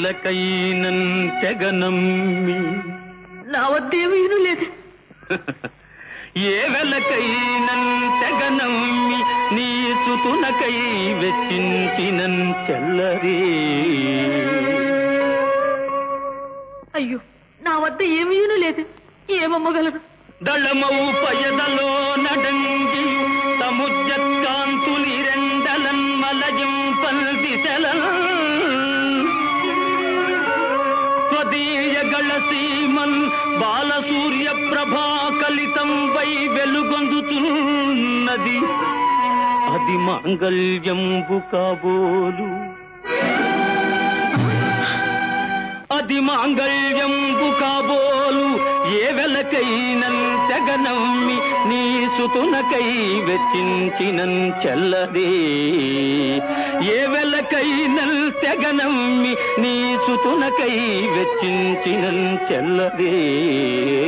వెలకైనన్ తెగనమ్మి నా వద్దేమీ లేదు ఏ వెలకైనన్ తెగనమ్మి నీ సుతునకై వెచ్చించినన్ చెల్లరే అయ్యో నా వద్ద ఏమీ లేదు ఏమమ్మగలరు దళమౌ పయదలో నడంగి సముద్రకాంతులిరెండలన్ మలయం పల్దిశలన్ స్వదీయ గళసీమన్ బాలసూర్య ప్రభా కలితం వై వెలుగొందుతున్నది అది మాంగళ్యంబు కాబోలు అది మాంగళ్యంబు కాబోలు ఏ వెలకైనన్ తెగనమ్మి నీ సుతునకై వెచ్చించినన్ చెల్లదే ఏ వెలకైనన్ తెగనమ్మి నీ సుతునకై వెచ్చించినన్ చెల్లదే